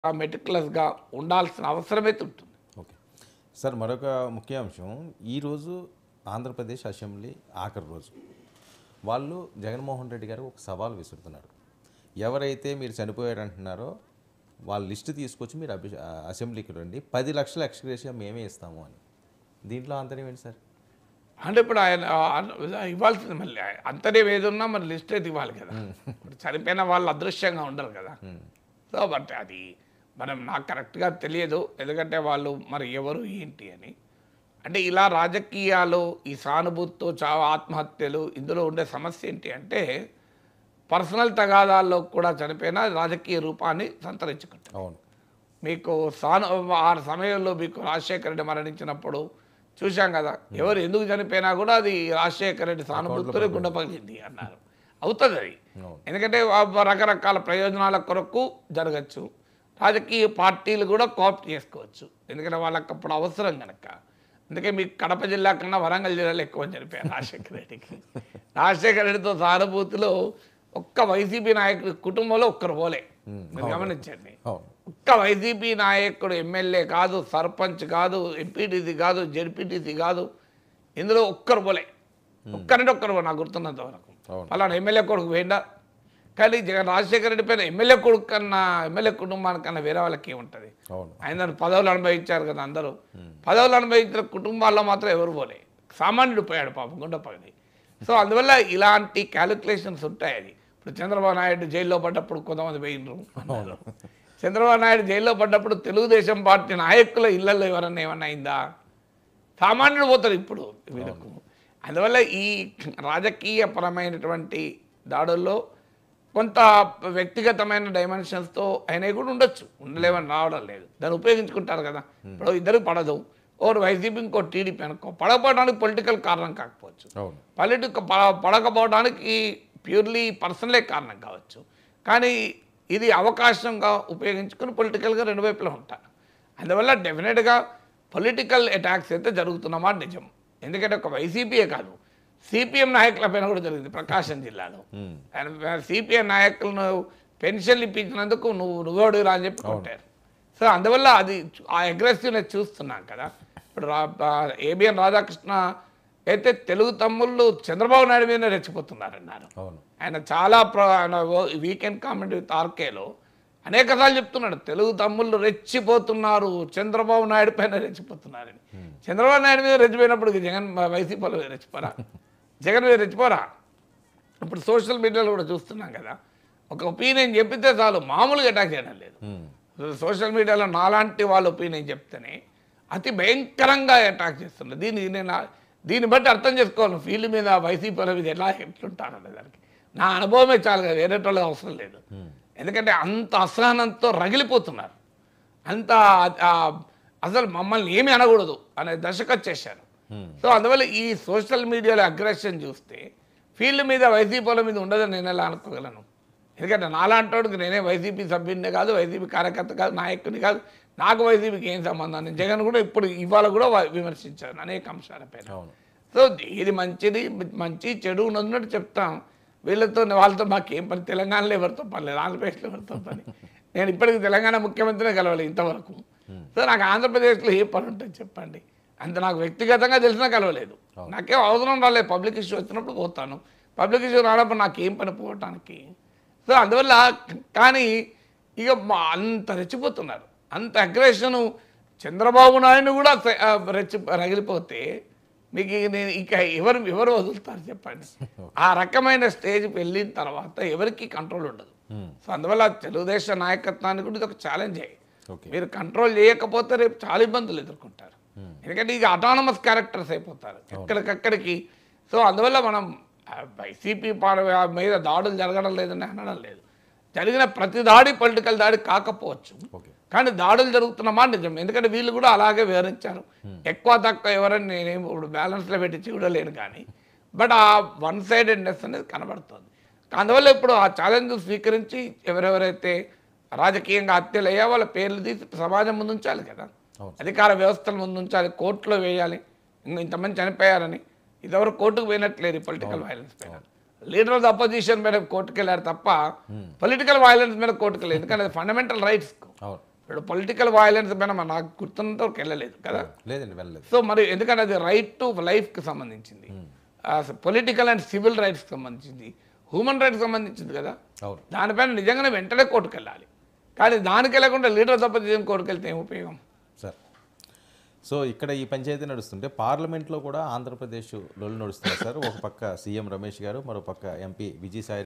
మెటిక్యులస్గా ఉండాల్సిన అవసరమైతే ఉంటుంది ఓకే సార్ మరొక ముఖ్య అంశం ఈరోజు ఆంధ్రప్రదేశ్ అసెంబ్లీ ఆఖరి రోజు వాళ్ళు జగన్మోహన్ రెడ్డి గారు ఒక సవాల్ విసురుతున్నారు ఎవరైతే మీరు చనిపోయారంటున్నారో వాళ్ళ లిస్టు తీసుకొచ్చి మీరు అభి అసెంబ్లీకి రండి పది లక్షల ఎక్స్గ్రేషియా మేమే ఇస్తాము అని దీంట్లో అంతరం ఏంటి సార్ అంటే ఇప్పుడు ఆయన ఆ, ఇవ్వాల్సింది మళ్ళీ అంతనే ఏదున్నా మరి లిస్ట్ అయితే ఇవ్వాలి కదా ఇప్పుడు చనిపోయిన వాళ్ళు అదృశ్యంగా ఉండరు కదా సో బట్ అది మనం నాకు కరెక్ట్గా తెలియదు ఎందుకంటే వాళ్ళు మరి ఎవరు ఏంటి అని అంటే ఇలా రాజకీయాలు ఈ సానుభూతితో చావు ఆత్మహత్యలు ఇందులో ఉండే సమస్య ఏంటి అంటే పర్సనల్ తగాదాల్లో కూడా చనిపోయిన రాజకీయ రూపాన్ని సంతరించుకుంటారు అవును మీకు సాను ఆ సమయంలో మీకు రాజశేఖర రెడ్డి మరణించినప్పుడు చూశాం కదా ఎవరు ఎందుకు చనిపోయినా కూడా అది రాజశేఖర రెడ్డి సానుభూతితో గుండె పగిలింది అన్నారు అవుతుంది అది అవును. ఎందుకంటే వా- రకరకాల ప్రయోజనాల కొరకు జరగచ్చు రాజకీయ పార్టీలు కూడా కోఆప్ట్ చేసుకోవచ్చు ఎందుకంటే వాళ్ళకి అప్పుడు అవసరం కనుక అందుకే మీకు కడప జిల్లా కన్నా వరంగల్ జిల్లాలో ఎక్కువ చనిపోయారు రాజశేఖర రెడ్డికి రాజశేఖర రెడ్డితో సానుభూతిలో ఒక్క వైసీపీ నాయకుడి కుటుంబంలో ఒక్కరు పోలే మీరు గమనించండి అవును ఒక్క వైసీపీ నాయకుడు ఎమ్మెల్యే కాదు సర్పంచ్ కాదు ఎంపీటీసీ కాదు జెడ్పీటీసీ కాదు ఇందులో ఒక్కరు పోలే ఒక్కరంటే ఒక్కరు పోలే, నాకు గుర్తున్నంత వరకు అవును. అలానే ఎమ్మెల్యే కొడుకు పోయిందా కానీ జగన్ రాజశేఖర రెడ్డి పైన ఎమ్మెల్యే కొడుకు కన్నా ఎమ్మెల్యే కుటుంబానికన్నా వేరే వాళ్ళకి ఏముంటుంది అవును ఆయన పదవులు అనుభవించారు కదా అందరూ పదవులు అనుభవించిన కుటుంబాల్లో మాత్రం ఎవరు పోలే సామాన్యుడు పోయాడు పాపం గుండె పగిలి సో అందువల్ల ఇలాంటి క్యాలిక్యులేషన్స్ ఉంటాయి అది ఇప్పుడు చంద్రబాబు నాయుడు జైల్లో పడ్డప్పుడు కొంతమంది పోయినరు అన్నారు చంద్రబాబు నాయుడు జైల్లో పడ్డప్పుడు తెలుగుదేశం పార్టీ నాయకుల ఇళ్లలో ఎవరన్నా ఏమన్నా అయిందా సామాన్యుడు పోతారు ఇప్పుడు వీళ్ళకు అందువల్ల ఈ రాజకీయపరమైనటువంటి దాడుల్లో కొంత వ్యక్తిగతమైన డైమెన్షన్స్తో అయినవి కూడా ఉండొచ్చు ఉండలేమని రావడం లేదు దాన్ని ఉపయోగించుకుంటారు కదా ఇప్పుడు ఇద్దరు పడదు ఓరు వైసీపీ ఇంకో టీడీపీ అనుకో పడకపోవడానికి పొలిటికల్ కారణం కాకపోవచ్చు అవును పొలిటిక్ ప- పడకపోవడానికి ప్యూర్లీ పర్సనలే కారణం కావచ్చు కానీ ఇది అవకాశంగా ఉపయోగించుకుని పొలిటికల్గా రెండు వైపులా ఉంటారు అందువల్ల డెఫినెట్గా పొలిటికల్ అటాక్స్ అయితే జరుగుతున్నమాట నిజం ఎందుకంటే ఒక వైసీపీయే కాదు సిపిఎం నాయకుల పైన కూడా జరిగింది ప్రకాశం జిల్లాలో ఆయన సిపిఎం నాయకులను పెన్షన్లు ఇప్పించినందుకు నువ్వు నువ్వోడురా అని చెప్పి కొట్టారు సో అందువల్ల అది చూ- ఆ అగ్రెసివ్నెస్ చూస్తున్నాం కదా ఇప్పుడు రా ఏబిఎన్ రాధాకృష్ణ అయితే తెలుగు తమ్ముళ్ళు చంద్రబాబు నాయుడు మీద రెచ్చిపోతున్నారన్నారు అవును ఆయన చాలా ప్ర ఆయన వీకెండ్ కామెంట్ విత్ ఆర్కేలో అనేక సార్లు చెప్తున్నాడు తెలుగు తమ్ముళ్ళు రెచ్చిపోతున్నారు చంద్రబాబు నాయుడు పైన రెచ్చిపోతున్నారని చంద్రబాబు నాయుడు మీద రెచ్చిపోయినప్పుడు జగన్ వైసీపీ వాళ్ళు రెచ్చిపోరా జగన్ మీద రెచ్చిపోరా ఇప్పుడు సోషల్ మీడియాలో కూడా చూస్తున్నాం కదా ఒక ఒపీనియన్ చెప్పితే చాలు మామూలుగా అటాక్ చేయడం లేదు ఉమ్. సోషల్ మీడియాలో నాలాంటి వాళ్ళ ఒపీనియన్ చెప్తేనే అతి భయంకరంగా అటాక్ చేస్తున్నారు దీన్ని నేను దీన్ని బట్టి అర్థం చేసుకోవాలి ఫీల్డ్ మీద వైసీపీ వాళ్ళ మీద ఎలా ఎట్లుంటారనే దానికి నా అనుభవమే చాలు కదా వేరే వాళ్ళకి అవసరం లేదు ఎందుకంటే అంత అసహనంతో రగిలిపోతున్నారు అంత ఆ, అసలు మమ్మల్ని ఏమీ అనకూడదు అనే దశకు వచ్చేసారు సో అందువల్ల ఈ సోషల్ మీడియాలో అగ్రెషన్ చూస్తే ఫీల్డ్ మీద వైసీపీ వాళ్ళ మీద ఉండదని నేను ఎలా అనుకోగలను ఎందుకంటే నాలాంటోడికి నేనే వైసీపీ సభ్యుడిని కాదు వైసీపీ కార్యకర్త కాదు నాయకుడిని కాదు నాకు వైసీపీకి ఏం సంబంధం నేను జగన్ కూడా ఇప్పుడు ఇవాళ కూడా వా- విమర్శించాను అనేక అంశాలపైన అవును సో ఇది మంచిది మంచి చెడు ఉన్నట్టు చెప్తాం వీళ్ళతో వాళ్ళతో మాకేం పని తెలంగాణలో ఎవరితో పని లేదు ఆంధ్రప్రదేశ్లో ఎవరితో పని నేను ఇప్పటికి తెలంగాణ ముఖ్యమంత్రినే కలవాలి ఇంతవరకు సో నాకు ఆంధ్రప్రదేశ్లో ఏ పని ఉంటుంది చెప్పండి అంత నాకు వ్యక్తిగతంగా తెలిసినా కలవలేదు నాకేం అవసరం రాలేదు పబ్లిక్ ఇష్యూ వచ్చినప్పుడు పోతాను పబ్లిక్ ఇష్యూ రానప్పుడు నాకేం పని పోవటానికి సో అందువల్ల కానీ ఇక మా- అంత రెచ్చిపోతున్నారు అంత అగ్రెషను చంద్రబాబు నాయుడు కూడా స- ఆ, రెచ్చి రగిలిపోతే మీకు ఇక నేను ఇక ఎవరు ఎవరు వదులుతారు చెప్పండి ఆ రకమైన స్టేజ్కి వెళ్ళిన తర్వాత ఎవరికి కంట్రోల్ ఉండదు సో అందువల్ల తెలుగుదేశం నాయకత్వానికి కూడా ఇది ఒక ఛాలెంజే ఓకే మీరు కంట్రోల్ చేయకపోతే రేపు చాలా ఇబ్బందులు ఎదుర్కొంటారు ఎందుకంటే ఇక అటానమస్ క్యారెక్టర్స్ అయిపోతారు ఎక్కడికక్కడికి సో అందువల్ల మనం ఆ, వైసీపీ పాడ- మీద దాడులు జరగడం లేదని అనడం లేదు జరిగిన ప్రతి దాడి పొలిటికల్ దాడి కాకపోవచ్చు ఓకే కానీ దాడులు జరుగుతున్న మాట నిజం ఎందుకంటే వీళ్ళు కూడా అలాగే వివరించారు ఎక్కువ తక్కువ ఎవరని నేనేం ఇప్పుడు బ్యాలెన్స్లో పెట్టి చూడలేను కానీ బట్ ఆ వన్ సైడెడ్నెస్ అనేది కనబడుతుంది అందువల్ల ఇప్పుడు ఆ ఛాలెంజ్ స్వీకరించి ఎవరెవరైతే రాజకీయంగా హత్యలు అయ్యా వాళ్ళ పేర్లు తీసి సమాజం ముందు ఉంచాలి కదా అవును. అధికార వ్యవస్థల ముందు ఉంచాలి కోర్టులో వేయాలి ఇంకా ఇంతమంది చనిపోయారని ఇదివరకు కోర్టుకు పోయినట్లేదు పొలిటికల్ వైలెన్స్ పైన లీడర్ ఆఫ్ ద అపోజిషన్ మీద కోర్టుకు వెళ్ళారు తప్ప పొలిటికల్ వైలెన్స్ మీద కోర్టుకు వెళ్ళారు ఎందుకంటే అది ఫండమెంటల్ రైట్స్ అవును ఇప్పుడు పొలిటికల్ వైలెన్స్ పైన మన నాకు గుర్తున్నంత వరకు వెళ్ళలేదు కదా లేదండి వెళ్ళలేదు సో మరి ఎందుకంటే అది రైట్ టు లైఫ్కి సంబంధించింది పొలిటికల్ అండ్ సివిల్ రైట్స్కి సంబంధించింది హ్యూమన్ రైట్స్కి సంబంధించింది కదా అవును దానిపైన నిజంగానే వెంటనే కోర్టుకు వెళ్ళాలి కానీ దానికి వెళ్ళకుండా లీడర్ తప్ప కోర్టుకు వెళ్తే ఏం ఉపయోగం సార్ సో ఇక్కడ ఈ పంచాయతీ నడుస్తుంటే పార్లమెంట్లో కూడా ఆంధ్రప్రదేశ్ లొల్లి నడుస్తుంది సార్ ఒక పక్క సీఎం రమేష్ గారు మరో పక్క ఎంపీ విజయసాయి